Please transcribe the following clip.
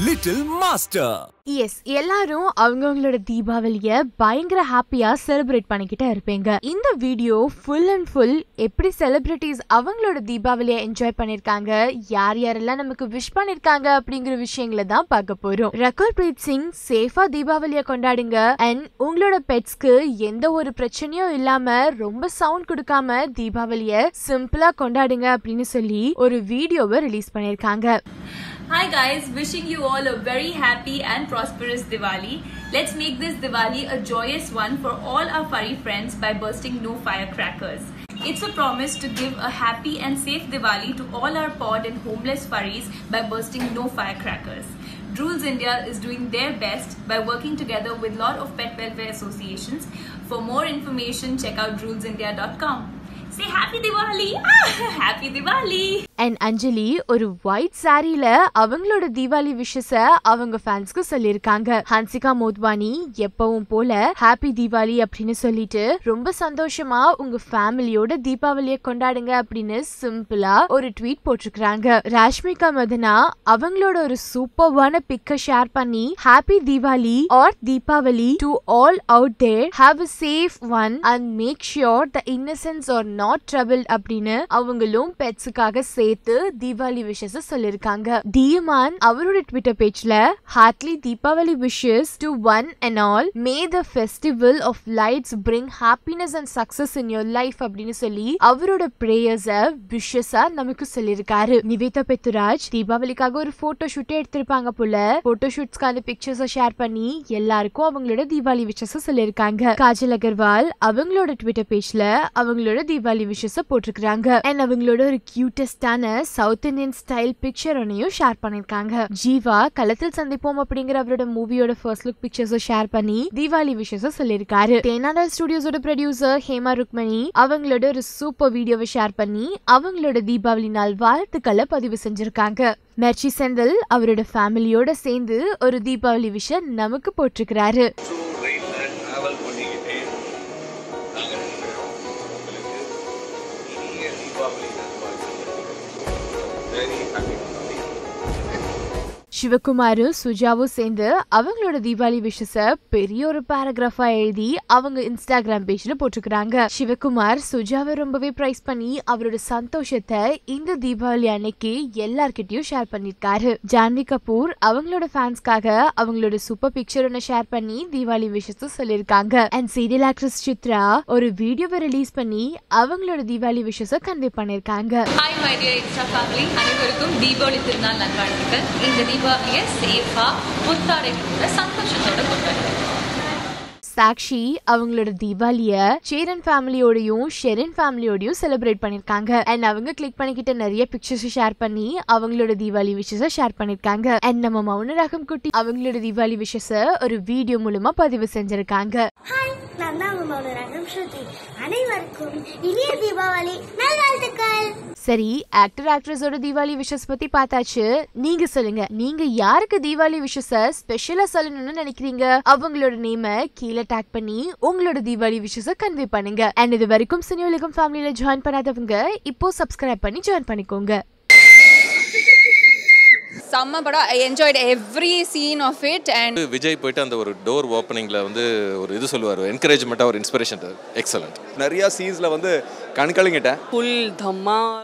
Little Master. S எல்லாரும் அவங்கவங்களோட தீபாவளிய பயங்கர ஹாப்பியா செலிப்ரேட் பண்ணிக்கிட்டே இருப்பீங்க இந்த வீடியோ ஃபுல் அண்ட் ஃபுல் எப்படி செலிபிரிட்டிஸ் அவங்களோட தீபாவளியை என்ஜாய் பண்ணிருக்காங்க யார் யாரெல்லாம் நமக்கு விஷ் பண்ணிருக்காங்க அப்படிங்கிற விஷயங்களை தான் பார்க்க போறோம் ரகுல் பிரீத் சிங் சேஃபா தீபாவளிய கொண்டாடுங்க அண்ட் உங்களோட பெட்ஸ்க்கு எந்த ஒரு பிரச்சனையும் இல்லாம ரொம்ப சவுண்ட் கொடுக்காம தீபாவளிய சிம்பிளா கொண்டாடுங்க அப்படின்னு சொல்லி ஒரு வீடியோவை ரிலீஸ் பண்ணிருக்காங்க Hi guys, wishing you all a very happy and prosperous Diwali. Let's make this Diwali a joyous one for all our furry friends by bursting no firecrackers. It's a promise to give a happy and safe Diwali to all our pod and homeless furries by bursting no firecrackers. Drools India is doing their best by working together with lot of pet welfare associations. For more information, check out droolsindia.com. Say happy Diwali! Ah, happy Diwali! And Anjali ஒரு white சாரியில அவங்களோட தீபாவளி விஷஸ அவங்க ஃபேன்ஸ்க்கு சொல்லியிருக்காங்க ஹன்சிகா மோத்வானி எப்பவும் போல happy Deepavali அப்படின்னு சொல்லிட்டு ரொம்ப சந்தோஷமா உங்க ஃபேமிலியோட தீபாவளியை கொண்டாடுங்க அப்படின்னு சிம்பிளா ஒரு ட்வீட் போட்டிருக்காங்க ராஷ்மிகா மதனா அவங்களோட ஒரு சூப்பர்வான பிக்க ஷேர் பண்ணி happy Deepavali or Deepavali to all out there have a safe one and make sure the innocents are not trouble அப்படின்னு அவங்களும் பெட்ஸுக்காக சேர்த்து தீபாவளி விஷஸ் சொல்லிருக்காங்க டியமான் அவரோட ட்விட்டர் பேஜ்ல heartly Deepavali wishes to one and all may the festival of lights bring happiness and success in your life அப்படின்னு சொல்லி அவரோட பிரேயர்ஸ விஷஸா நமக்கு சொல்லியிருக்காரு நிவேதா பெத்துராஜ் தீபாவளிக்காக ஒரு போட்டோ ஷூட்டே எடுத்திருப்பாங்க போல போட்டோ ஷூட்ஸ்க்கான பிக்சர்ஸை ஷேர் பண்ணி எல்லாருக்கும் அவங்களோட தீபாவளி விஷஸ் சொல்லியிருக்காங்க காஜல் அகர்வால் அவங்களோட ட்விட்டர் பேஜ்ல அவங்களோட தீபாவளி விஷஸ் போட்டிருக்காங்க அண்ட் அவங்களோட ஒரு கியூட்டஸ்டான சவுத் இந்தியன் ஸ்டைல் பிக்சர் ஒன்னையும் ஷேர் பண்ணிருக்காங்க ஜீவா களத்தில் சந்திப்போம் அப்படிங்கிற அவரோட மூவியோட ஃபர்ஸ்ட் லுக் பிக்சர்ஸை ஷேர் பண்ணி தீபாவளி விஷஸ் சொல்லியிருக்காரு தேனாடா ஸ்டுடியோஸோட ப்ரொடியூசர் ஹேமா ருக்மணி அவங்களோட ஒரு சூப்பர் வீடியோவை ஷேர் பண்ணி அவங்களோட தீபாவளி நாள் வாழ்த்துக்களை பதிவு செஞ்சிருக்காங்க மெர்ச்சி செந்தில் அவரோட ஃபேமிலியோட சேர்ந்து ஒரு தீபாவளி விஷயம் நமக்கு போட்டிருக்கிறாரு ஸோ ட்ரெயினில் ட்ராவல் பண்ணிக்கிட்டே நாங்கள் ரெண்டு பேரும் உங்களுக்கு இனிய தீபாவளி நல்வாழ்த்துக்கள் வெரி ஹாப்பி தீபாவளி சிவகுமாரும் சுஜாவும் சேர்ந்து அவங்களோட தீபாவளி விஷஸ பெரிய ஒரு பேராகிராஃபா எழுதி அவங்க இன்ஸ்டாகிராம் பேஜ்ல போட்டுக்கிறாங்க சிவகுமார் சுஜாவை ரொம்பவே பிரைஸ் பண்ணி அவரோட சந்தோஷத்தை இந்த தீபாவளி அன்னைக்கு எல்லார்கிட்டயும் ஷேர் பண்ணிருக்காரு ஜான்வி கபூர் அவங்களோட ஃபேன்ஸ்க்காக அவங்களோட சூப்பர் பிக்சர் ஒன்று ஷேர் பண்ணி தீபாவளி விஷஸ் சொல்லியிருக்காங்க அண்ட் சீரியல் ஆக்ட்ரஸ் சித்ரா ஒரு வீடியோவை ரிலீஸ் பண்ணி அவங்களோட தீபாவளி விஷஸ கன்வே பண்ணிருக்காங்க hi my dear insta family அனைவருக்கும் தீபாவளி திருநாள் நல்வாழ்த்துக்கள் இந்த தீபாவளியை சேஃபாக புத்தாடைகளோட சந்தோஷத்தோட கொண்டாடுறோம் சாக்ஷி அவங்களோட தீபாவளிய சேரன் ஃபேமிலியோடயும் ஷெரின் ஃபேமிலியோடயும் செலிப்ரேட் பண்ணிருக்காங்க அண்ட் அவங்க கிளிக் பண்ணிக்கிட்ட நிறைய பிக்சர்ஸ் ஷேர் பண்ணி அவங்களோட தீபாவளி விஷஸ ஷேர் பண்ணிருக்காங்க அண்ட் நம்ம மௌன ராகம் குட்டி அவங்களோட தீபாவளி விஷஸ ஒரு வீடியோ மூலமா பதிவு செஞ்சிருக்காங்க ஹாய் நான் தான் உங்க மௌனராகம் ஸ்ருதி அனைவருக்கும் இனிய தீபாவளி நல்வாழ்த்துக்கள் சரி ஆக்டர் ஆக்ட்ரஸோட தீபாவளி விஷஸ் பத்தி பார்த்தாச்சு நீங்க சொல்லுங்க நீங்க யாருக்கு தீபாவளி விஷஸ ஸ்பெஷலா சொல்லணும்னு நினைக்கிறீங்க அவங்களோட நேம கீழே டேக் பண்ணி உங்களோட தீபாவளி விஷஸ கன்வே பண்ணுங்க அண்ட் இது வரைக்கும் சினி உலகம் ஃபேமிலியில ஜாயின் பண்ணாதவங்க இப்போ சப்ஸ்கிரைப் பண்ணி ஜாயின் பண்ணிக்கோங்க செம்ம படம் I enjoyed every scene of it and Vijay போயிட்டு அந்த ஒரு டோர் ஓப்பனிங்கில் வந்து ஒரு இது சொல்லுவார் என்கரேஜ்மெண்ட்டாக ஒரு இன்ஸ்பிரேஷன் எக்ஸலண்ட் நிறைய சீன்ஸ்ல வந்து கண்கலங்கிட்டேன் ஃபுல் தம்மா